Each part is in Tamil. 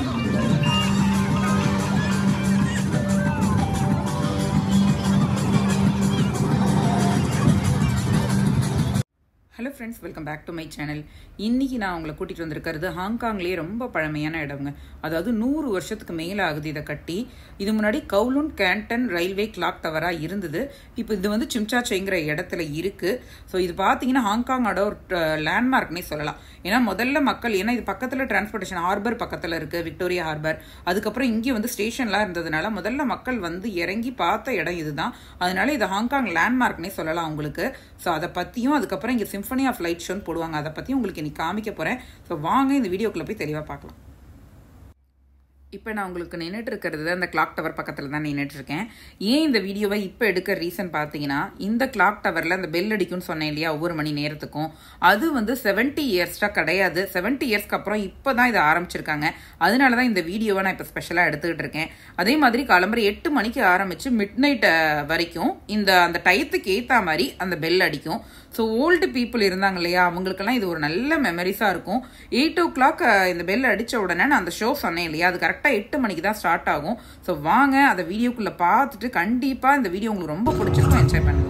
hello friends welcome back to my channel இன்னைக்கு நான் உங்களை கூட்டிகிட்டு வந்திருக்கிறது ஹாங்காங்லேயே ரொம்ப பழமையான இடங்க அதாவது நூறு வருஷத்துக்கு மேலே ஆகுது இதை கட்டி இது முன்னாடி கவுலுன் கேண்டன் ரயில்வே கிளாக் டவராக இருந்தது இப்போ இது வந்து சிம்சாச்சைங்கிற இடத்துல இருக்குது ஸோ இது பார்த்தீங்கன்னா ஹாங்காங்கோட ஒரு லேண்ட்மார்க்னே சொல்லலாம் ஏன்னா முதல்ல மக்கள் ஏன்னா இது பக்கத்தில் டிரான்ஸ்போர்ட்டேஷன் ஹார்பர் பக்கத்தில் இருக்குது விக்டோரியா ஹார்பர் அதுக்கப்புறம் இங்கே வந்து ஸ்டேஷன்லாம் இருந்ததுனால முதல்ல மக்கள் வந்து இறங்கி பார்த்த இடம் இதுதான் அதனால இது ஹாங்காங் லேண்ட்மார்க்னே சொல்லலாம் உங்களுக்கு ஸோ அதை பற்றியும் அதுக்கப்புறம் இங்கே சிம்ஃபனி ஆஃப் லைட் ஷோன்னு போடுவாங்க அதை பற்றியும் உங்களுக்கு இன்னைக்கு காமிக்க போகிறேன் ஸோ வாங்க இந்த வீடியோக்குள்ளே போய் தெளிவாக பார்க்கலாம் இப்போ நான் உங்களுக்கு நின்றுட்டு இருக்கிறது அந்த கிளாக் டவர் பக்கத்தில் தான் நின்றுட்டு இருக்கேன் ஏன் இந்த வீடியோவை இப்போ எடுக்க ரீசன் பார்த்தீங்கன்னா இந்த கிளாக் டவரில் அந்த பெல் அடிக்கும்னு சொன்னேன் இல்லையா ஒவ்வொரு மணி நேரத்துக்கும் அது வந்து செவன்ட்டி இயர்ஸ்டாக கிடையாது செவன்ட்டி இயர்ஸ்க்கு அப்புறம் இப்போ தான் இதை ஆரம்பிச்சிருக்காங்க அதனால தான் இந்த வீடியோவை நான் இப்போ ஸ்பெஷலாக எடுத்துக்கிட்டு இருக்கேன் அதே மாதிரி காலம்பரை எட்டு மணிக்கு ஆரம்பித்து மிட் நைட் வரைக்கும் இந்த அந்த டயத்துக்கு ஏற்ற மாதிரி அந்த பெல் அடிக்கும் ஸோ ஓல்டு பீப்புள் இருந்தாங்க இல்லையா அவங்களுக்கெல்லாம் இது ஒரு நல்ல மெமரிஸாக இருக்கும் எயிட் ஓ கிளாக் இந்த பெல் அடித்த உடனே நான் அந்த ஷோ சொன்னேன் இல்லையா அது கரெக்டாக எட்டு மணிக்கு தான் ஸ்டார்ட் ஆகும் ஸோ வாங்க அந்த வீடியோக்குள்ளே பார்த்துட்டு கண்டிப்பாக இந்த வீடியோ உங்களுக்கு ரொம்ப பிடிச்சிருக்கும் என்ஜாய் பண்ணுங்க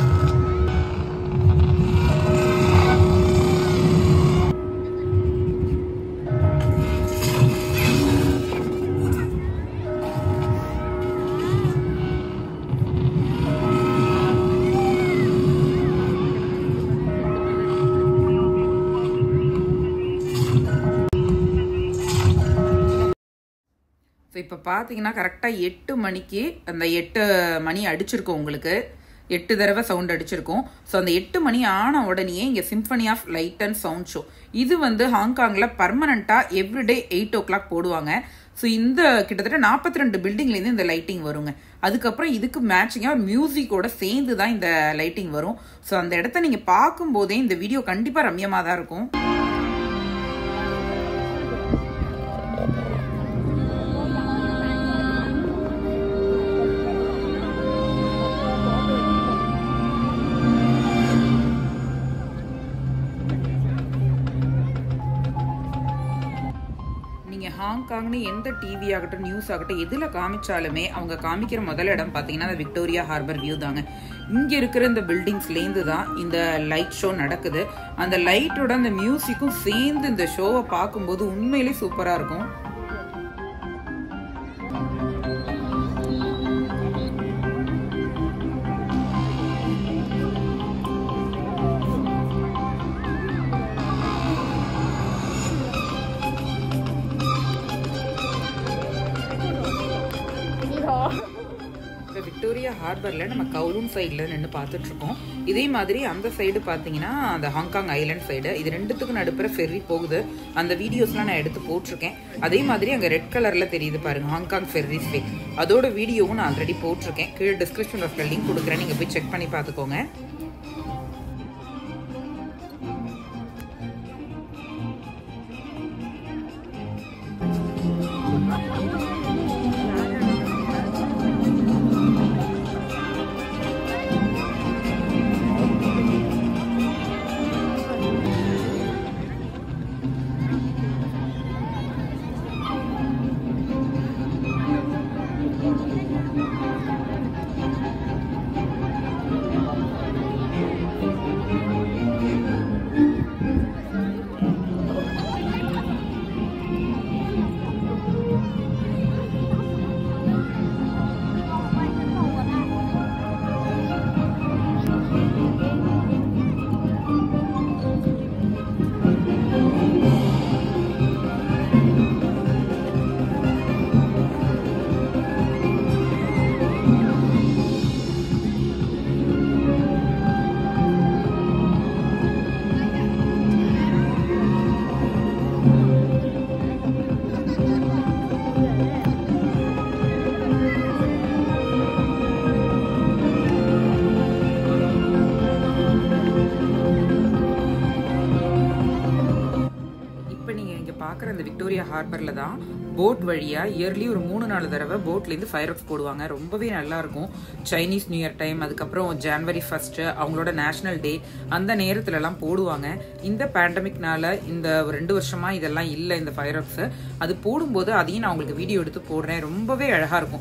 ஸோ இப்போ பார்த்தீங்கன்னா கரெக்டாக எட்டு மணிக்கு அந்த எட்டு மணி அடிச்சிருக்கோம் உங்களுக்கு எட்டு தடவை சவுண்ட் அடிச்சிருக்கோம் ஸோ அந்த எட்டு மணி ஆன உடனே இங்கே symphony of light and sound show இது வந்து ஹாங்காங்கில் பர்மனண்ட்டாக எவ்ரிடே எயிட் ஓ கிளாக் போடுவாங்க ஸோ இந்த கிட்டத்தட்ட நாற்பத்தி ரெண்டு பில்டிங்லேருந்து இந்த லைட்டிங் வருங்க அதுக்கப்புறம் இதுக்கு மேட்சிங்காக மியூசிக்கோட சேர்ந்து தான் இந்த லைட்டிங் வரும் ஸோ அந்த இடத்த நீங்கள் பார்க்கும்போதே இந்த வீடியோ கண்டிப்பாக ரம்யமாக தான் இருக்கும் நீங்கள் ஹாங்காங்னு எந்த டிவி ஆகட்டும் நியூஸ் ஆகட்டும் எதில் காமிச்சாலுமே அவங்க காமிக்கிற முதல் இடம் பார்த்தீங்கன்னா அந்த விக்டோரியா ஹார்பர் வியூ தாங்க இங்கே இருக்கிற இந்த பில்டிங்ஸ்லேருந்து தான் இந்த லைட் ஷோ நடக்குது அந்த லைட்டோட அந்த மியூசிக்கும் சேர்ந்து இந்த ஷோவை பார்க்கும்போது உண்மையிலே சூப்பராக இருக்கும் இப்போ விக்டோரியா ஹார்பரில் நம்ம கவுலூன் சைடில் நின்று பார்த்துட்ருக்கோம் இதே மாதிரி அந்த சைடு பார்த்தீங்கன்னா அந்த ஹாங்காங் ஐலாண்ட் சைடு இது ரெண்டுத்துக்கும் நடுப்புற ஃபெர்ரி போகுது அந்த வீடியோஸ்லாம் நான் எடுத்து போட்டிருக்கேன் அதே மாதிரி அங்கே ரெட் கலரில் தெரியுது பாருங்க ஹாங்காங் ஃபெர்ரி ஸ்டே அதோட வீடியோவும் நான் ஆல்ரெடி போட்டிருக்கேன் கீழே டிஸ்கிரிப்ஷன் பாக்ஸில் லிங்க் கொடுக்குறேன் நீங்கள் போய் செக் பண்ணி பார்த்துக்கோங்க பார்க்குற அந்த விக்டோரியா ஹார்பரில் தான் போட் வழியா இயர்லி ஒரு மூணு நாலு தடவை போட்ல இருந்து ஃபயர் ஒர்க்ஸ் போடுவாங்க ரொம்பவே நல்லா இருக்கும் சைனீஸ் நியூ இயர் டைம் அதுக்கப்புறம் ஜான்வரி ஃபர்ஸ்ட் அவங்களோட நேஷனல் டே அந்த நேரத்துல எல்லாம் போடுவாங்க இந்த பேண்டமிக்னால இந்த ஒரு ரெண்டு வருஷமா இதெல்லாம் இல்லை இந்த ஃபயர் ஒர்க்ஸ் அது போடும்போது அதையும் நான் உங்களுக்கு வீடியோ எடுத்து போடுறேன் ரொம்பவே அழகா இருக்கும்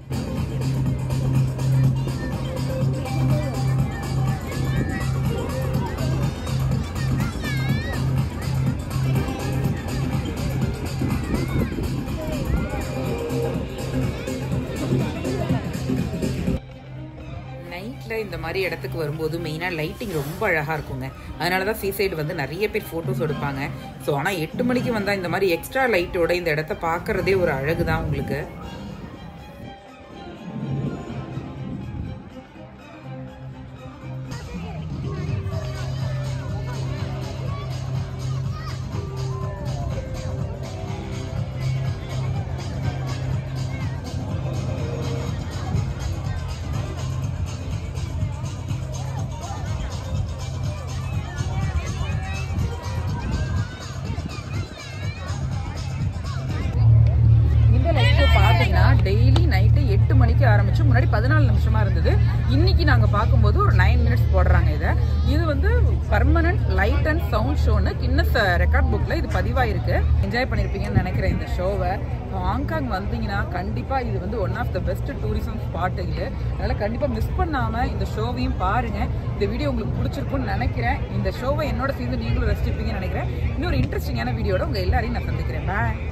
நைட்ல இந்த மாதிரி இடத்துக்கு வரும்போது மெயினாக லைட்டிங் ரொம்ப அழகாக இருக்குங்க அதனால தான் சீசைடு வந்து நிறைய பேர் ஃபோட்டோஸ் எடுப்பாங்க ஸோ ஆனால் எட்டு மணிக்கு வந்தால் இந்த மாதிரி எக்ஸ்ட்ரா லைட்டோட இந்த இடத்த பார்க்கறதே ஒரு அழகு தான் உங்களுக்கு இந்த லைட் ஷோ பார்த்தீங்கன்னா டெய்லி நைட்டு எட்டு மணிக்கு ஆரம்பிச்சு முன்னாடி பதினாலு நிமிஷமா இருந்தது இன்னைக்கு நாங்க பார்க்கும்போது ஒரு நைன் மினிட்ஸ் போடுறாங்க இதை இது வந்து பர்மனன்ட் லைட் அண்ட் சவுண்ட் ஷோன்னு கின்னஸ் ரெக்கார்ட் புக்ல இது பதிவாயிருக்கு என்ஜாய் பண்ணிருப்பீங்கன்னு நினைக்கிறேன் இந்த ஷோவை ஹாங்காங் வந்தீங்கன்னா கண்டிப்பா இது வந்து one of the best tourism spot இது அதனால கண்டிப்பா மிஸ் பண்ணாம இந்த ஷோவையும் பாருங்க இந்த வீடியோ உங்களுக்கு பிடிச்சிருக்கும்னு நினைக்கிறேன் இந்த ஷோவை என்னோட சேர்ந்து நீங்களும் ரசிச்சிருப்பீங்கன்னு நினைக்கிறேன் இன்னொரு இன்ட்ரெஸ்டிங்கான வீடியோட உங்க எல்லாரையும் நான் சந்திக்கிறேன் பாய்